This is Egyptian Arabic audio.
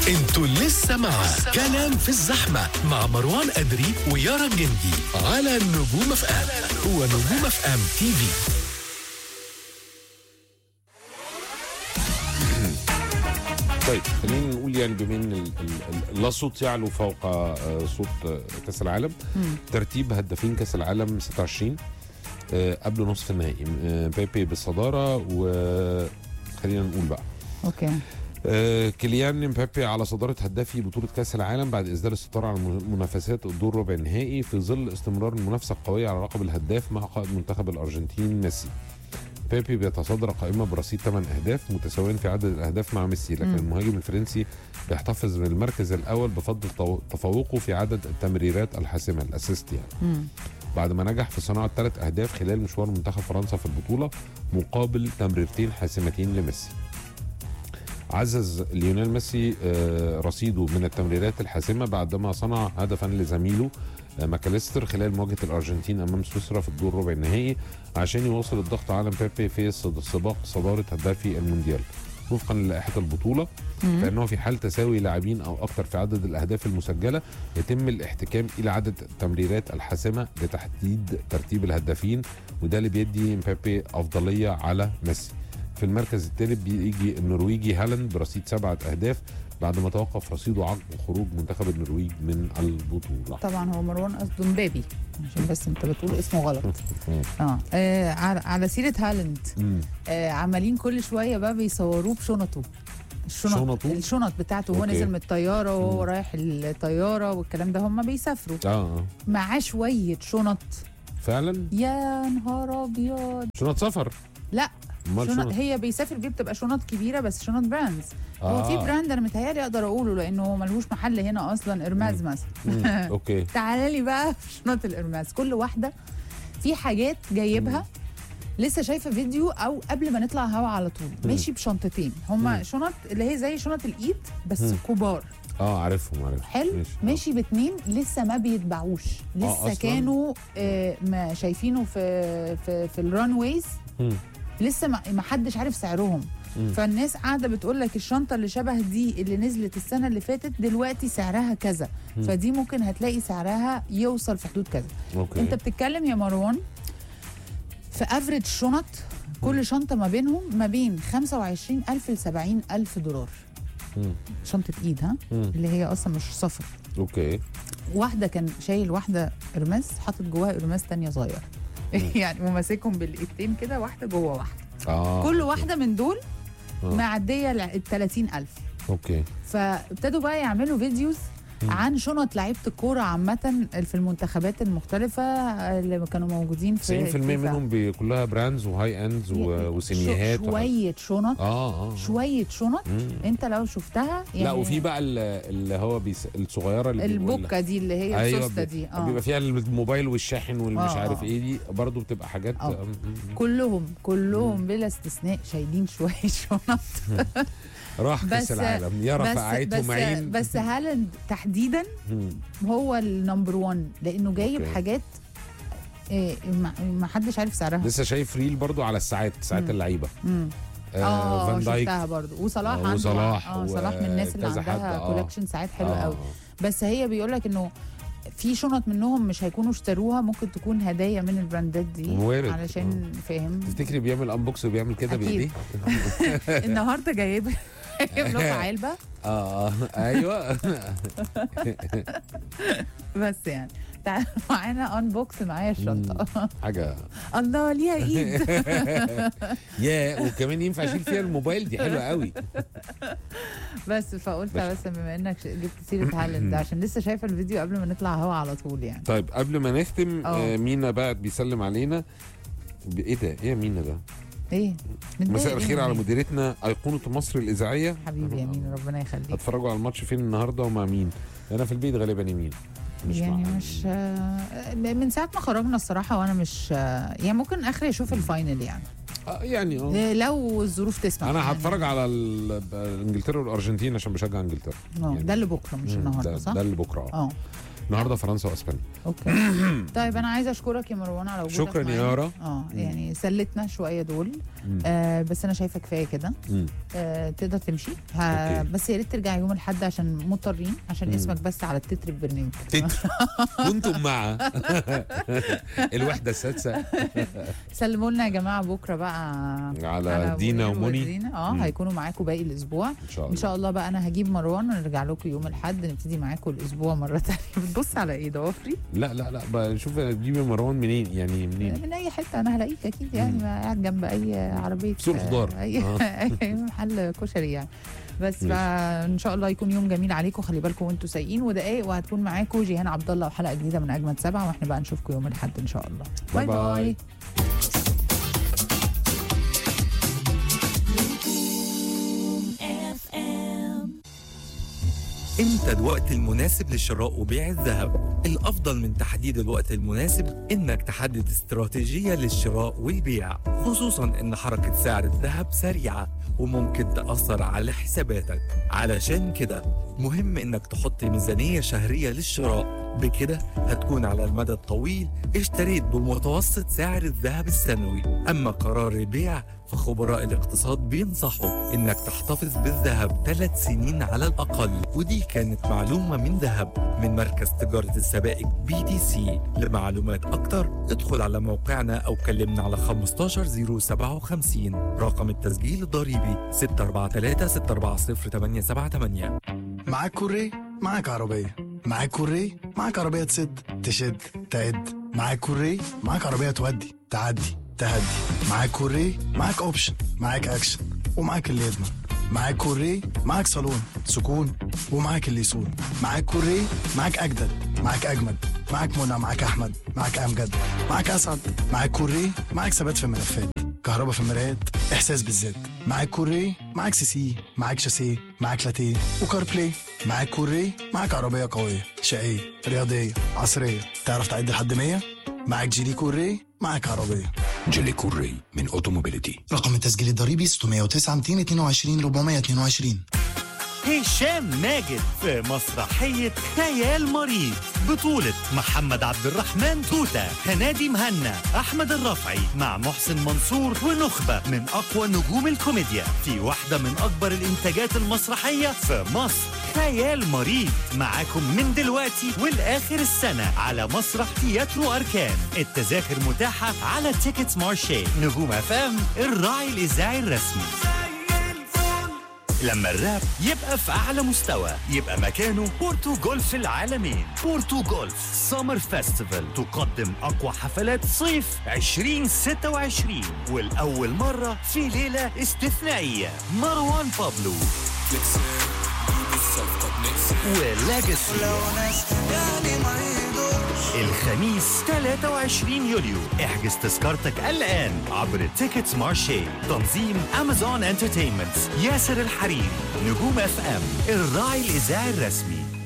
انتوا لسه مع كلام في الزحمة مع مروان أدري ويارا الجندي على نجوم اف ام هو نجوم اف ام تي في طيب خلينا نقول يعني بما ان ال- ال- ال- لا صوت يعلو فوق آه، صوت آه، كاس العالم ترتيب هدافين كاس العالم 26 آه، قبل نصف النهائي آه، بيبي بالصداره وخلينا نقول بقى اوكي آه، كيليان مبابي على صدارة هدافي بطولة كأس العالم بعد إسدال الستار على منافسات الدور ربع النهائي في ظل استمرار المنافسة القوية على لقب الهداف مع قائد منتخب الأرجنتين ميسي. بيبي بيتصدر قائمة برصيد 8 أهداف متساويين في عدد الأهداف مع ميسي لكن مم. المهاجم الفرنسي بيحتفظ بالمركز الأول بفضل تو- تفوقه في عدد التمريرات الحاسمة الأسيست يعني. مم. بعد ما نجح في صناعة ثلاث أهداف خلال مشوار منتخب فرنسا في البطولة مقابل تمريرتين حاسمتين لميسي عزز ليونيل ميسي آه، رصيده من التمريرات الحاسمة بعدما صنع هدفا لزميله آه، ماكاليستر خلال مواجهة الأرجنتين أمام سويسرا في الدور ربع النهائي عشان يواصل الضغط على مبابي في صد- سباق صدارة هدافي المونديال وفقا للائحة البطولة فإنه في حال تساوي لاعبين أو أكثر في عدد الأهداف المسجلة يتم الاحتكام إلى عدد التمريرات الحاسمة لتحديد ترتيب الهدافين وده اللي بيدي مبابي أفضلية على ميسي في المركز الثالث بيجي النرويجي هالاند برصيد سبعة أهداف بعد ما توقف رصيده عقب خروج منتخب النرويج من البطولة طبعا هو مروان قصده مبابي عشان بس انت بتقول اسمه غلط اه, آه على, على سيره هالاند مم. آه عمالين كل شويه بقى بيصوروه بشنطه الشنط شنطه؟ الشنط بتاعته وهو أوكي. نازل من الطياره وهو مم. رايح الطياره والكلام ده هم بيسافروا اه اه معاه شويه شنط فعلا يا نهار ابيض شنط سفر لا امال شنط شنط هي بيسافر بيه بتبقى شنط كبيره بس شنط براندز هو في آه. براند انا متهيألي اقدر اقوله لانه ملهوش محل هنا اصلا ارماز مثلا مم. اوكي تعالى لي بقى في شنط الارماس كل واحده في حاجات جايبها لسه شايفه فيديو او قبل ما نطلع هوا على طول ماشي بشنطتين هما مم. شنط اللي هي زي شنط الايد بس مم. كبار اه عارفهم عارفهم حلو ماشي. ماشي باتنين لسه ما بيتباعوش لسه أصلاً؟ كانوا آه ما شايفينه في في في الران ويز مم. لسه ما ما حدش عارف سعرهم مم. فالناس قاعده بتقول لك الشنطه اللي شبه دي اللي نزلت السنه اللي فاتت دلوقتي سعرها كذا مم. فدي ممكن هتلاقي سعرها يوصل في حدود كذا اوكي انت بتتكلم يا مروان في افريج شنط كل شنطه ما بينهم ما بين 25000 ل 70000 دولار مم. شنطه ايد ها مم. اللي هي اصلا مش صفر اوكي واحده كان شايل واحده ارماس حاطط جواها ارماس تانية صغير يعني وماسكهم بالايدتين كده واحده جوه واحده اه كل واحده من دول آه. معديه ال 30000 اوكي فابتدوا بقى يعملوا فيديوز مم. عن شنط لعيبه الكوره عامه في المنتخبات المختلفه اللي كانوا موجودين في 90% الفيفا. منهم بي- كلها براندز وهاي اندز و- وسينيهات شو- شويه شنط اه اه شويه شنط مم. انت لو شفتها يعني لا وفي بقى ال- اللي هو بيس... الصغيره اللي بيبقوا البوكه دي اللي هي ايوه السوسته بي- دي اه بيبقى فيها الموبايل والشاحن والمش آه، عارف آه. ايه دي برضه بتبقى حاجات آه. آم، مم. كلهم كلهم بلا استثناء شايلين شويه شنط راح كاس بس- العالم يا بس رفعتهم بس عين بس هالاند تحديدا مم. هو النمبر 1 لانه جايب أوكي. حاجات إيه ما ما حدش عارف سعرها لسه شايف ريل برضو على الساعات ساعات مم. اللعيبه مم. آه اه فان دايك شفتها برضو وصلاح آه، عنده وصلاح اه صلاح من الناس اللي وكذا حد، عندها آه. كولكشن ساعات حلوه آه، قوي بس هي بيقول لك انه في شنط منهم مش هيكونوا اشتروها ممكن تكون هدايا من البراندات دي وارد. علشان فاهم تفتكري بيعمل انبوكس وبيعمل كده أكيد. بايديه؟ النهارده جايب جايب لكم علبه اه اه ايوه بس يعني تعالوا معانا انبوكس معايا الشنطه حاجه الله ليها ايد يا وكمان ينفع اشيل فيها الموبايل دي حلوه قوي بس فقلت باشا. بس بما انك ش- جبت سيره هالاند عشان لسه شايفه الفيديو قبل ما نطلع هوا على طول يعني طيب قبل ما نختم آه. آه مينا بقى بيسلم علينا ب- ايه ده ايه يا مينا ده ايه متضايق مساء ليه الخير على مني؟ مديرتنا ايقونه مصر الاذاعيه حبيبي يا مين ربنا يخليك هتفرجوا على الماتش فين النهارده ومع مين انا في البيت غالبا يمين مش يعني مع مش آه، من ساعه ما خرجنا الصراحه وانا مش آه، يعني ممكن اخري اشوف الفاينل يعني آه، يعني اه آه، لو الظروف تسمح انا يعني. هتفرج على ال- انجلترا والارجنتين عشان بشجع انجلترا آه، يعني. ده اللي بكره مش مم، النهارده ده, صح؟ ده اللي بكره اه اه النهارده فرنسا واسبانيا اوكي طيب انا عايزه اشكرك يا مروان على وجودك شكراً يا معانا. يارا. اه يعني سلتنا شويه دول مم. آه بس انا شايفه كفايه كده مم. آه تقدر تمشي ه... أوكي. بس يا ريت ترجع يوم الاحد عشان مضطرين عشان مم. اسمك بس على التتر البرنامج تتر كنتم مع الوحده السادسه سلموا لنا يا جماعه بكره بقى على دينا منير ومني. ودينا. اه مم. هيكونوا معاكم باقي الاسبوع ان شاء الله ان شاء الله بقى انا هجيب مروان ونرجع لكم يوم الاحد نبتدي معاكم الاسبوع مره ثانيه بتبص على ايه ضوافري لا لا لا بقى شوف تجيبي مروان منين يعني منين من اي حته انا هلاقيك اكيد يعني مم. ما قاعد جنب اي عربيه سوق الخضار. اي آه. اي محل كشري يعني بس ماشي. فان شاء الله يكون يوم جميل عليكم خلي بالكم وانتم سايقين ودقايق وهتكون معاكم جيهان عبد الله وحلقه جديده من اجمد سبعه واحنا بقى نشوفكم يوم الاحد ان شاء الله باي باي باي. باي امتى الوقت المناسب لشراء وبيع الذهب الافضل من تحديد الوقت المناسب انك تحدد استراتيجية للشراء والبيع خصوصا ان حركة سعر الذهب سريعة وممكن تأثر على حساباتك علشان كده مهم انك تحط ميزانية شهرية للشراء بكده هتكون على المدى الطويل اشتريت بمتوسط سعر الذهب السنوي اما قرار البيع فخبراء الاقتصاد بينصحوا انك تحتفظ بالذهب ثلاث سنين على الاقل ودي كانت معلومه من ذهب من مركز تجاره السبائك بي تي سي لمعلومات اكتر ادخل على موقعنا او كلمنا على 15057 رقم التسجيل الضريبي 643 640 878 معاك كوري معاك عربية معاك كوري معاك عربية تسد تشد تعد معاك كوري معاك عربية تودي تعدي تهدي معاك كوري معاك اوبشن معاك اكشن ومعاك اللي يضمن معاك كوري معاك صالون سكون ومعاك اللي يسون معاك كوري معاك اجدد معاك اجمد معاك منى معاك احمد معاك امجد معاك اسعد معاك كوري معاك ثبات في الملفات كهرباء في المرايات احساس بالذات معاك كوري معاك سي سي معاك شاسيه معاك لاتيه وكار بلاي معاك كوري معاك عربيه قويه شقيه رياضيه عصريه تعرف تعد لحد 100 معاك جيلي كوري معاك عربيه جيلي كوري من اوتوموبيليتي رقم التسجيل الضريبي 609 222 422 هشام ماجد في مسرحية خيال مريض بطولة محمد عبد الرحمن توتة هنادي مهنا أحمد الرفعي مع محسن منصور ونخبة من أقوى نجوم الكوميديا في واحدة من أكبر الإنتاجات المسرحية في مصر خيال مريض معاكم من دلوقتي والآخر السنة على مسرح تياترو أركان التذاكر متاحة على تيكتس مارشي نجوم أفام الراعي الإذاعي الرسمي لما الراب يبقى في أعلى مستوى يبقى مكانه بورتو جولف العالمين بورتو جولف سمر فيستيفال تقدم أقوى حفلات صيف 2026 والأول مرة في ليلة استثنائية مروان بابلو ولاجاسي الخميس 23 يوليو احجز تذكرتك الآن عبر تيكتس مارشي تنظيم أمازون انترتينمنت ياسر الحريري نجوم اف ام الراعي الإذاعي الرسمي